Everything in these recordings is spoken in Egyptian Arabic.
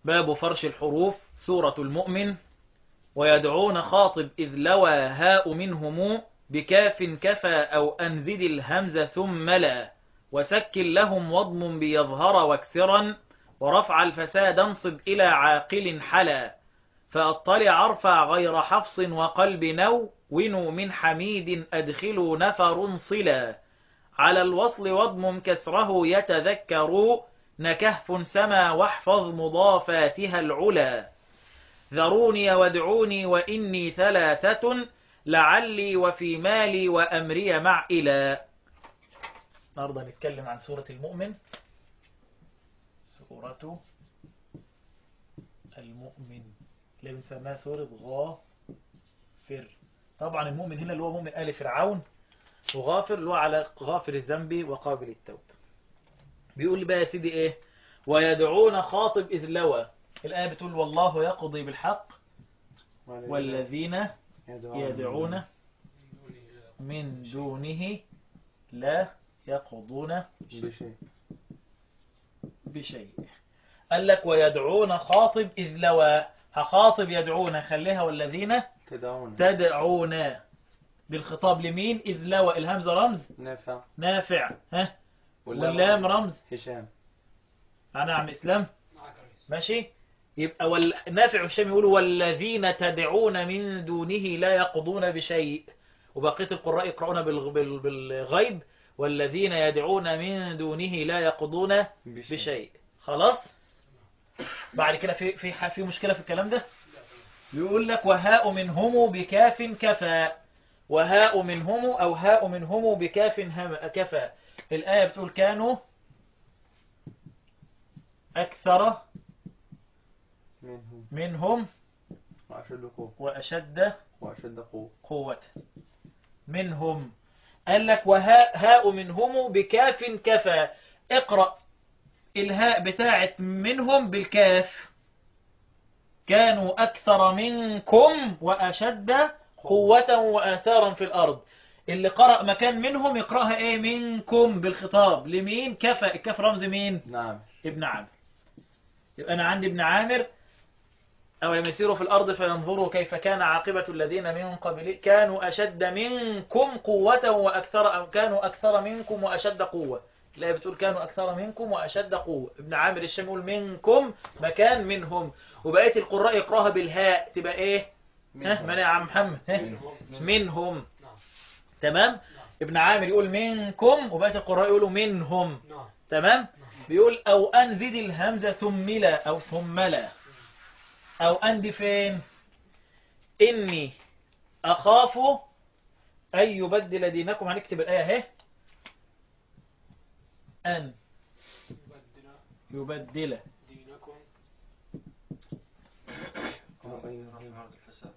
باب فرش الحروف سورة المؤمن ويدعون خاطب إذ لوى هاء منهم بكاف كفى أو أنزد الهمز ثم لا وسكن لهم وضم بيظهر واكسرا ورفع الفساد انصب إلى عاقل حلا فأطلع ارفع غير حفص وقلب نو ونوا من حميد أدخلوا نفر صلا على الوصل وضم كسره يتذكر نكهف سما واحفظ مضافاتها العلا ذروني وادعوني وإني ثلاثة لعلي وفي مالي وأمري مع إلى النهارده نتكلم عن سورة المؤمن سورة المؤمن اللي بنسميها سورة غافر طبعا المؤمن هنا اللي هو مؤمن آل فرعون وغافر اللي هو على غافر الذنب وقابل التوب بيقول بقى يا سيدي ايه ويدعون خاطب إذ لوى الآية بتقول والله يقضي بالحق والذين يدعون من دونه لا يقضون بشيء بشيء قال لك ويدعون خاطب إذ لوى هخاطب يدعون خليها والذين تدعون تدعون بالخطاب لمين إذ لوى الهمزة رمز نافع نافع ها واللام رمز هشام أنا عم إسلام ماشي يبقى وال... نافع والشام يقولوا والذين تدعون من دونه لا يقضون بشيء وبقية القراء يقرؤون بالغ... بال... بالغيب والذين يدعون من دونه لا يقضون بشيء. بشيء خلاص بعد كده في في ح- في مشكلة في الكلام ده يقول لك وهاء منهم بكاف كفى وهاء منهم أو هاء منهم بكاف هم كفى الآية بتقول كانوا أكثر منهم منهم وأشد قوة وأشد وأشد قوة قوة منهم قال لك وهاء هاء منهم بكاف كفى اقرأ الهاء بتاعت منهم بالكاف كانوا أكثر منكم وأشد قوة وآثارا في الأرض اللي قرأ مكان منهم يقرأها ايه منكم بالخطاب لمين كفى الكاف رمز مين نعم ابن عامر يبقى أنا عندي ابن عامر أو لم يسيروا في الأرض فينظروا كيف كان عاقبة الذين من قبل كانوا أشد منكم قوة وأكثر أو كانوا أكثر منكم وأشد قوة لا بتقول كانوا أكثر منكم وأشد قوة ابن عامر الشام يقول منكم مكان منهم وبقية القراء يقراها بالهاء تبقى إيه ها من يا عم محمد ها؟ منهم. منهم تمام ابن عامر يقول منكم وبقية القراء يقولوا منهم تمام بيقول أو أنزد الهمزة ثم لا أو ثم لا أو أندي فين إني أخاف أن يبدل دينكم هنكتب الآية اهي أن يبدل دينكم أو أي الفساد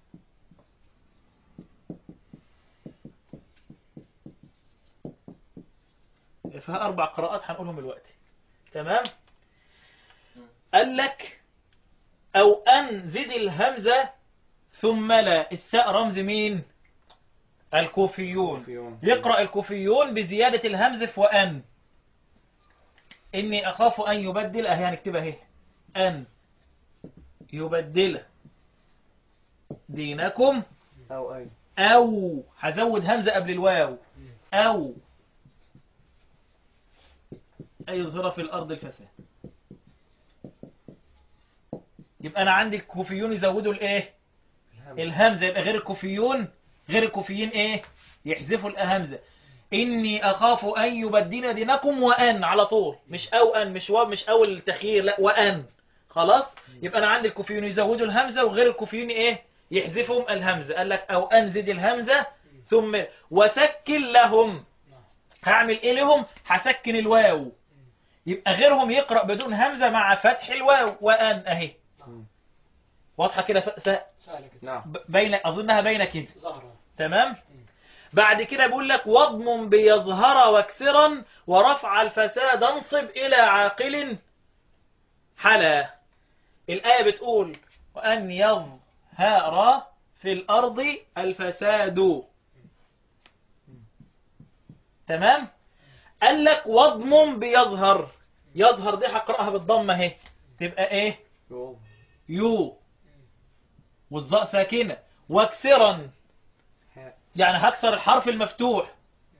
فيها أربع قراءات هنقولهم دلوقتي تمام قال لك أو أن زد الهمزة ثم لا الساء رمز مين الكوفيون كوفيون. يقرأ الكوفيون بزيادة الهمز في وأن إني أخاف أن يبدل أهي هنكتبها اهي أن يبدل دينكم أو أي أو هزود همزة قبل الواو أو أي يظهر في الأرض الفساد يبقى أنا عندي الكوفيون يزودوا الإيه الهمزة يبقى غير الكوفيون غير الكوفيين إيه يحذفوا الهمزة إني أخاف أن يبدل دينكم وأن على طول مش أو أن مش واو مش أول التخيير لا وأن خلاص يبقى أنا عندي الكوفيون يزودوا الهمزة وغير الكوفيين إيه يحذفهم الهمزة قال لك أو أنزد الهمزة ثم وسكن لهم هعمل إيه لهم هسكن الواو يبقى غيرهم يقرأ بدون همزة مع فتح الواو وأن أهي مم. واضحة كده ف... ف... سهلة كده نعم ب- بين أظنها بين كده ظهرة تمام بعد كده بيقول لك واضم بيظهر واكسرا ورفع الفساد انصب إلى عاقل حلا الآية بتقول وأن يظهر في الأرض الفساد تمام قال لك واضم بيظهر يظهر دي هقرأها بالضمة اهي تبقى ايه يو يو والظاء ساكنة واكسرا هاء يعني هكسر الحرف المفتوح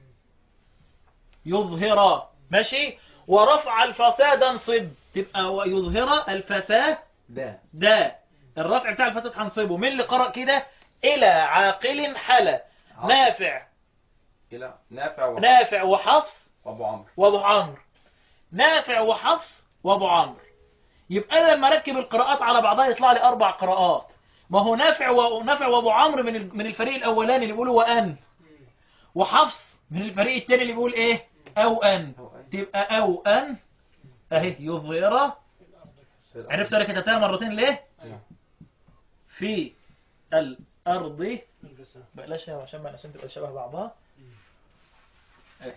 يظهر ماشي ورفع الفساد انصب تبقى يظهر الفساد دا ده الرفع بتاع الفساد هنصبه مين اللي قرأ كده إلى عاقل حلا نافع إلى نافع و... نافع وحفص وأبو عمرو وابو عمرو نافع وحفص وابو عمرو يبقى انا لما اركب القراءات على بعضها يطلع لي اربع قراءات ما هو نافع ونافع وابو عمرو من ال- من الفريق الاولاني اللي بيقولوا وان وحفص من الفريق الثاني اللي بيقول ايه او ان أو أن. تبقى او ان اهي يظهر في الأرض. عرفت انا كتبتها مرتين ليه نعم. في الارض بلاش عشان ما عشان تبقى شبه بعضها اهي.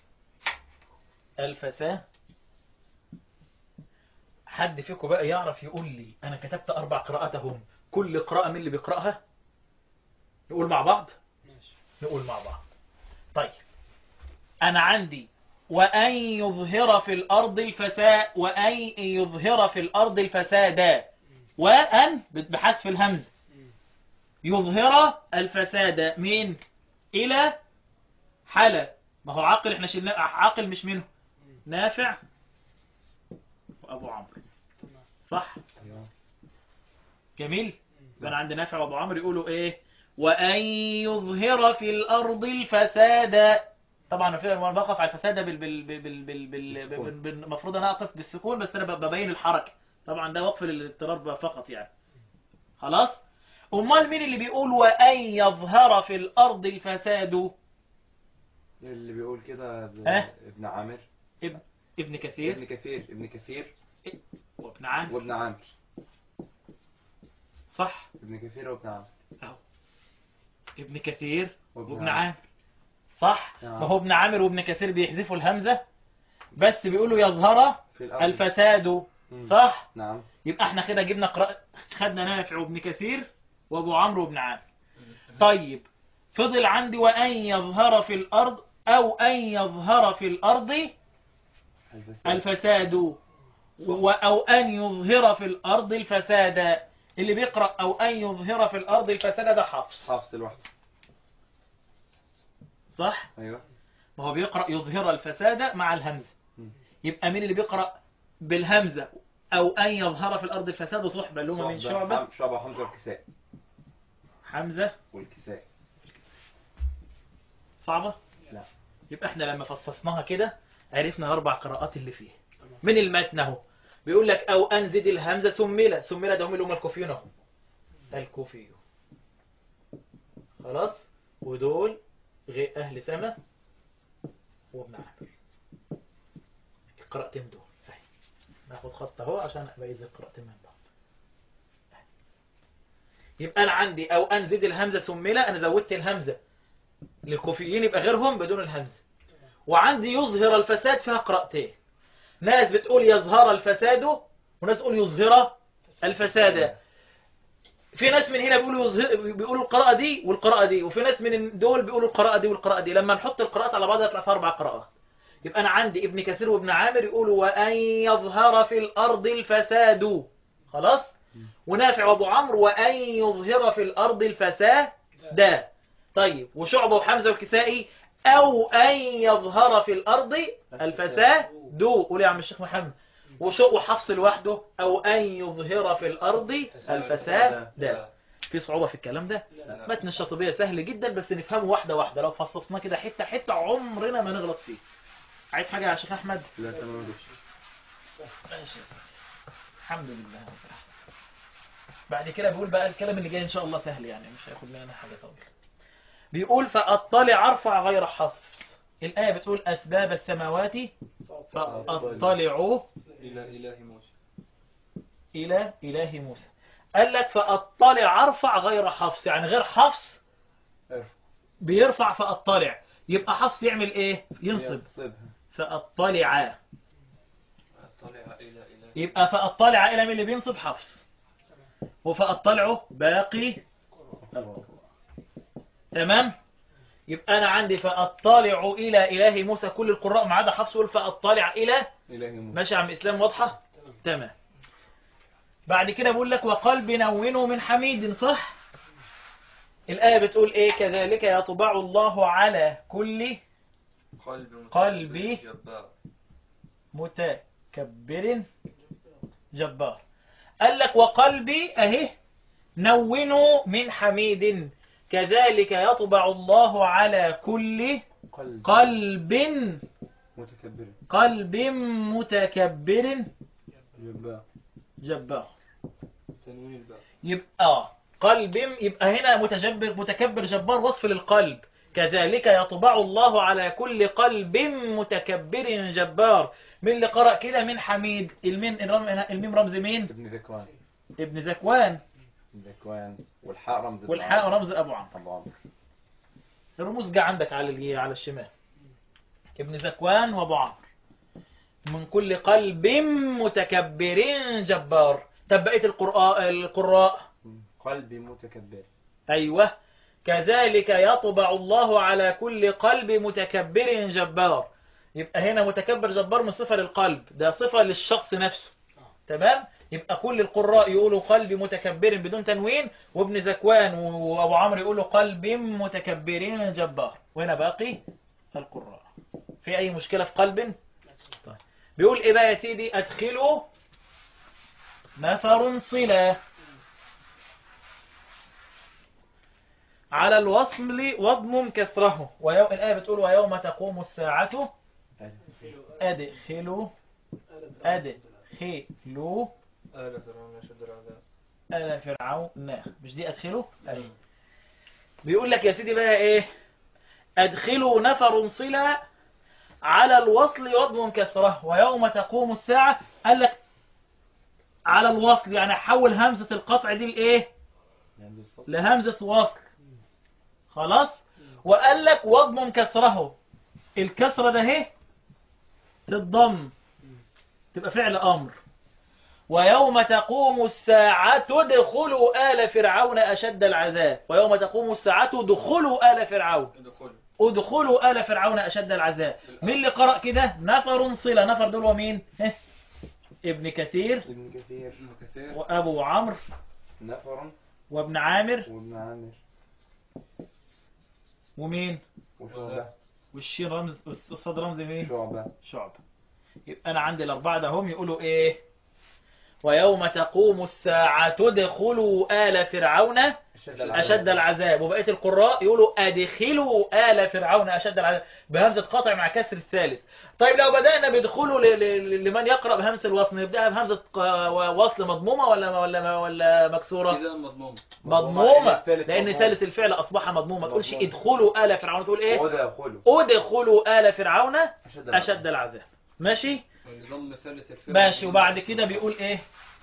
الفساد حد فيكم بقى يعرف يقول لي انا كتبت اربع قراءات اهم كل قراءة من اللي بيقرأها نقول مع بعض نقول مع بعض طيب انا عندي وان يظهر في الارض الفساد وان يظهر في الارض الفساد وان بحذف الهمز يظهر الفساد من الى حلا ما هو عاقل احنا شلنا عاقل مش منه نافع وابو عمرو صح أيوه. جميل يبقى انا عندي نافع وابو عمرو يقولوا ايه وان يظهر في الارض الفساد طبعا في انا بقف على الفساد بال بال بال بال بال بال بالسكون. بال- بال- المفروض انا اقف بالسكون بس انا ببين الحركه طبعا ده وقف للاضطرار فقط يعني خلاص امال مين اللي بيقول وان يظهر في الارض الفساد اللي بيقول كده ب- ها؟ ابن عامر ابن ابن كثير ابن كثير ابن كثير وابن عامر وابن عامر صح ابن كثير وابن عامر اهو ابن كثير وابن وابن عامر. عامر صح نعم. ما هو ابن عامر وابن كثير بيحذفوا الهمزة بس بيقولوا يظهر في الأرض الفساد مم. صح نعم يبقى احنا كده جبنا قراءة خدنا نافع وابن كثير وابو عمرو وابن عامر طيب فضل عندي وان يظهر في الارض او ان يظهر في الارض الفساد الفساد و- أو أن يظهر في الأرض الفساد اللي بيقرأ أو أن يظهر في الأرض الفساد ده حفص حافظ لوحده صح؟ أيوه ما هو بيقرأ يظهر الفساد مع الهمزة مم. يبقى مين اللي بيقرأ بالهمزة أو أن يظهر في الأرض الفساد صحبة اللي هم من صحبة. شعبة حم- شعبة وحمزة والكساء حمزة والكساء صعبة؟ لا يبقى احنا لما فصصناها كده عرفنا الأربع قراءات اللي فيه من المتن اهو بيقول لك أو أنزد الهمزة سملة سملة ده هم اللي هم الكوفيون اهو الكوفي خلاص ودول غير أهل سما وابن عامر القراءتين دول اهي ناخد خط اهو عشان أميز القراءتين من بعض يبقى أنا عندي أو أنزد الهمزة سملة أنا زودت الهمزة للكوفيين يبقى غيرهم بدون الهمزة وعندي يظهر الفساد فيها قراءتين ناس بتقول يظهر الفساد وناس تقول يظهر الفساد في ناس من هنا بيقولوا يظهر بيقولوا القراءة دي والقراءة دي وفي ناس من دول بيقولوا القراءة دي والقراءة دي لما نحط القراءات على بعضها يطلع في أربع قراءات يبقى أنا عندي ابن كثير وابن عامر يقولوا وأن يظهر في الأرض الفساد خلاص ونافع وابو عمرو وأن يظهر في الأرض الفساد ده طيب وشعبة وحمزة والكسائي أو أن يظهر في الأرض الفساد دو قول يا عم الشيخ محمد وشو وحفص لوحده أو أن يظهر في الأرض الفساد ده في صعوبة في الكلام ده متن الشاطبية سهل جدا بس نفهمه واحدة واحدة لو فصصناه كده حتة حتة عمرنا ما نغلط فيه عايز حاجة يا شيخ أحمد لا تمام دكتور ماشي الحمد لله بعد كده بيقول بقى الكلام اللي جاي ان شاء الله سهل يعني مش هياخد لنا حاجه طويله بيقول فاطلع ارفع غير حفص الايه بتقول اسباب السماوات فاطلعوا إلى إله موسى الى اله موسى قال لك فاطلع ارفع غير حفص يعني غير حفص ارفع. بيرفع فاطلع يبقى حفص يعمل ايه ينصب ينصبها فاطلع أطلع إلى إله يبقى فاطلع الى من اللي بينصب حفص وفاطلعه باقي تمام يبقى انا عندي فاطلع الى اله موسى كل القراء ما عدا حفص يقول فاطلع الى إلهي موسى ماشي يا عم اسلام واضحه تمام بعد كده بيقول لك وقلب نونه من حميد صح الآية بتقول ايه كذلك يطبع الله على كل قلب متكبر قلبي. جبار متكبر جبار قال لك وقلبي اهي نونوا من حميد كذلك يطبع الله على كل قلب قلب متكبر قلب متكبر جبار جبار تنوين الباء يبقى قلب يبقى هنا متجبر متكبر جبار وصف للقلب كذلك يطبع الله على كل قلب متكبر جبار من اللي قرأ كده من حميد الميم الميم رمز مين ابن ذكوان ابن ذكوان ابن ذكوان والحاء رمز ابن والحاء عمرو. رمز ابو عمرو ابو عمرو الرموز جه عندك على ال- على الشمال ابن ذكوان وابو عمرو من كل قلب متكبر جبار طب بقيه القراء القراء قلبي متكبر أيوة كذلك يطبع الله على كل قلب متكبر جبار يبقى هنا متكبر جبار من صفة للقلب ده صفة للشخص نفسه تمام يبقى كل القراء يقولوا قلب متكبر بدون تنوين وابن زكوان وابو عمرو يقولوا قلب متكبر جبار وهنا باقي القراء في اي مشكلة في قلب طيب بيقول ايه بقى يا سيدي ادخلوا نفر صلة على الوصل واضمم كسره ويوم الآية بتقول ويوم تقوم الساعة أدخلوا أدخلوا آل فرعون أشد العذاب آل فرعون مش دي أدخلوا أي بيقول لك يا سيدي بقى إيه أدخلوا نفر صلة على الوصل واضمم كسره ويوم تقوم الساعة قال لك على الوصل يعني حول همزة القطع دي لإيه لهمزة وصل خلاص وقال لك واضمم كسره الكسرة ده اهي تتضم تبقى فعل أمر ويوم تقوم الساعة تدخلوا آل فرعون أشد العذاب ويوم تقوم الساعة دخلوا آل فرعون ادخل ادخلوا آل فرعون أشد العذاب مين اللي قرأ كده نفر صلة نفر دول ومين ها؟ ابن كثير ابن كثير ابن كثير وأبو عمرو نفر وابن عامر وابن عامر ومين وشعبة والشين رمز الصاد رمز مين شعبة شعب يبقى أنا عندي الأربعة ده هم يقولوا إيه ويوم تقوم الساعة تدخلوا آل فرعون أشد العذاب وبقية القراء يقولوا أدخلوا آل فرعون أشد العذاب بهمزة قطع مع كسر الثالث طيب لو بدأنا بدخوله ل- ل- لمن يقرأ بهمزة الوصل نبدأها بهمزة ق- وصل مضمومة ولا ولا ولا مكسورة كده مضموم مضمومة الثالث لأن مضموم. ثالث الفعل أصبح مضموم ما تقولش مضموم. ادخلوا آل فرعون تقول إيه ودخلوا ادخلوا آل فرعون أشد أشد العذاب ماشي النظام ثالث الفعل ماشي وبعد كده بيقول ايه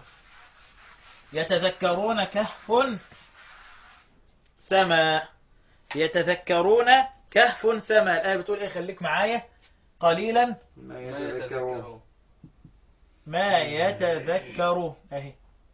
يتذكرون كهف سما يتذكرون كهف سما الآية بتقول ايه خليك معايا قليلا ما ما يتذكرون يتذكرون ما يتذكروا اهي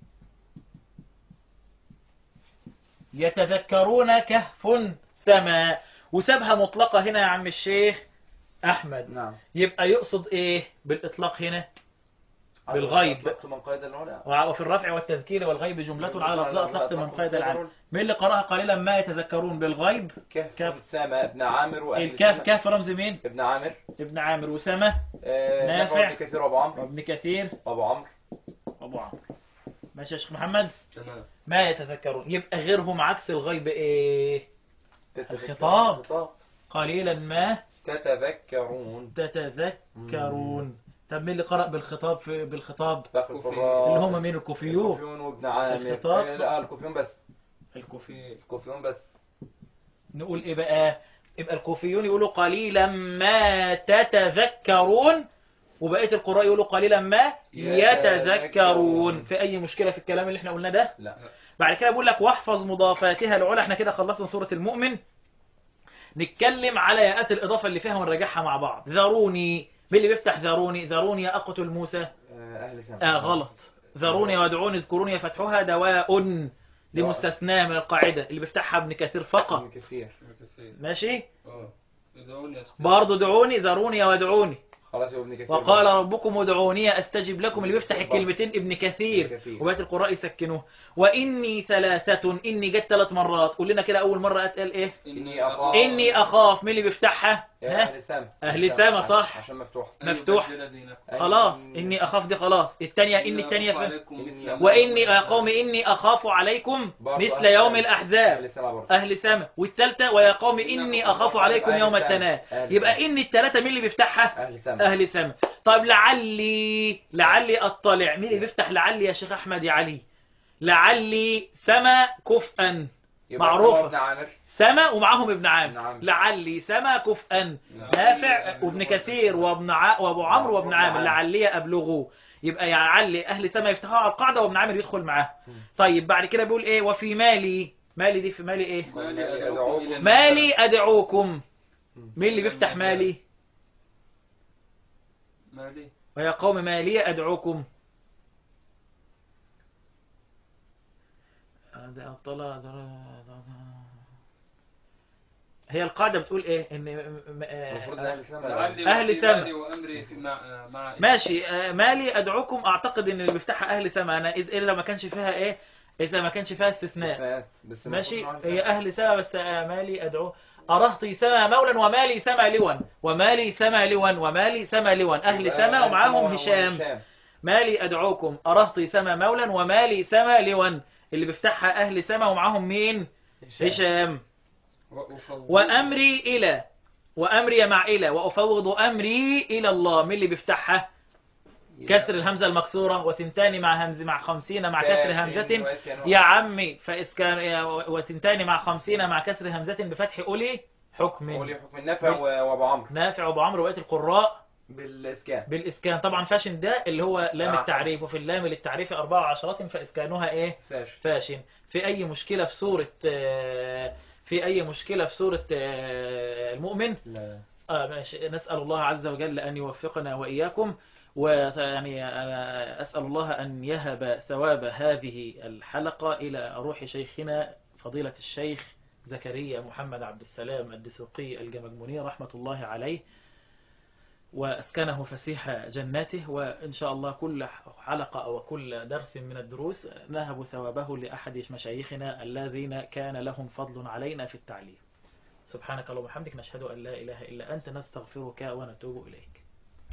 يتذكرون كهف سما وسابها مطلقة هنا يا عم الشيخ أحمد نعم يبقى يقصد ايه بالإطلاق هنا بالغيب. أطلقت من قيد العلا وفي الرفع والتذكير والغيب جملة على لفظ أطلقت من قيد العام من اللي قرأها قليلا ما يتذكرون بالغيب كهف كهف. سامة ابن عامر وأهل الكاف سامة. كاف رمز مين ابن عامر ابن عامر وسامة آه، نافع. ابن كثير وابو عمرو وابن كثير ابو عمرو أبو عمرو ماشي يا شيخ محمد تمام ما يتذكرون يبقى غيرهم عكس الغيب ايه تتذكر- الخطاب. الخطاب. قليلا ما تتذكرون تتذكرون طب مين اللي قرأ بالخطاب في بالخطاب باقي كوفي. القراء اللي هم مين الكوفيون الكوفيون وابن عامر الخطاب. آه، لا الكوفيون بس الكوفي الكوفيون بس نقول ايه بقى يبقى الكوفيون يقولوا قليلا ما تتذكرون وبقية القراء يقولوا قليلا ما يتذكرون في أي مشكلة في الكلام اللي احنا قلناه ده لا بعد كده بيقول لك واحفظ مضافاتها العلى احنا كده خلصنا سورة المؤمن نتكلم على ياءات الإضافة اللي فيها ونراجعها مع بعض ذروني مين اللي بيفتح ذروني ذروني أقتل موسى آه، اهل سامة آه غلط ذروني وادعوني اذكروني فتحها دواء دي مستثناة من القاعدة اللي بيفتحها ابن كثير فقط ابن كثير ابن كثير ماشي اه يدعون يستجيب برضه دعوني ذروني وادعوني خلاص يا ابن كثير وقال ربكم ادعوني استجب لكم اللي بيفتح الكلمتين ابن كثير ابن كثير. وبقيه القراء يسكنوه واني ثلاثه اني جت ثلاث مرات قول لنا كده اول مره اتقال ايه إني أخاف. اني اخاف مين اللي بيفتحها يا ها أهل سام أهل سام، صح. عشان مفتوح أن مفتوح. يبدل دينكم. خلاص إني- اني اخاف دي خلاص الثانيه اني الثانيه أخاف في عليكم مثل إني- ما واني يا أخاف قوم اني اخاف عليكم برضو مثل أهل يوم سام. الاحزاب أهل سام برضو. اهل سما والثالثه ويا قوم اني اخاف عليكم أهل يوم سام. التناد أهل يبقى سام. ان الثلاثه مين اللي بيفتحها أهل سام اهل سما طيب لعلي لعلي اطلع مين اللي بيفتح لعلي يا شيخ احمد يا علي لعلي سما كفءا يبقى معروفة. هو ابن عامر سما ومعاهم ابن ابن عامر عامر. لعلي سما كفءا نافع وابن كثير وابن ع... وابو عمرو وابن عامر لعلي ابلغوا يبقى يا علي اهل سما يفتحوا على القاعده وابن عامر يدخل معاه طيب بعد كده بيقول ايه وفي مالي مالي دي في مالي ايه مالي أدعوكم إلى مالي ادعوكم مين اللي بيفتح مالي مالي ويا قوم مالي ادعوكم طلع هي القاعده بتقول ايه ان م- المفروض آه، أهل سام لعلي أهل وفي سما. مالي وأمري في مع مع ماشي آه، مالي ادعوكم اعتقد ان اللي بيفتحها اهل سما انا اذا إلا ما كانش فيها ايه اذا ما كانش فيها استثناء فات. بس ماشي المفروض هي أهل اهل سما بس آه، مالي ادعو أرهطي سما مولا ومالي سما لوا ومالي سما لوا ومالي سما لوا سام. أهل يبقى سما ومعاهم سما هشام مالي أدعوكم أرهطي سما مولا ومالي سما لوا اللي بيفتحها أهل سما ومعاهم مين هشام وأفوض وأمري إلى وأمري مع إلى وأفوض أمري إلى الله مين اللي بيفتحها كسر الهمزة المكسورة وثنتان مع همز مع خمسين مع كسر همزة يا عمي فإسكان يا- وثنتان مع خمسين مع كسر همزة بفتح أولي حكم قولي حكم النافع و- وابو عمرو نافع وابو عمرو وبقيه القراء بالاسكان بالاسكان طبعا فاشن ده اللي هو لام آه. التعريف وفي اللام للتعريف اربع عشرات فاسكانها ايه فاش فاشن في اي مشكله في سوره آه، في اي مشكله في سوره آه، المؤمن لا آه ماشي. نسال الله عز وجل ان يوفقنا واياكم ويعني أنا أسأل الله أن يهب ثواب هذه الحلقة إلى روح شيخنا فضيلة الشيخ زكريا محمد عبد السلام الدسوقي الجمجموني رحمة الله عليه وأسكنه فسيح جناته وإن شاء الله كل حلقة أو كل درس من الدروس نهب ثوابه لأحد مشايخنا الذين كان لهم فضل علينا في التعليم سبحانك اللهم وبحمدك نشهد أن لا إله إلا أنت نستغفرك ونتوب إليك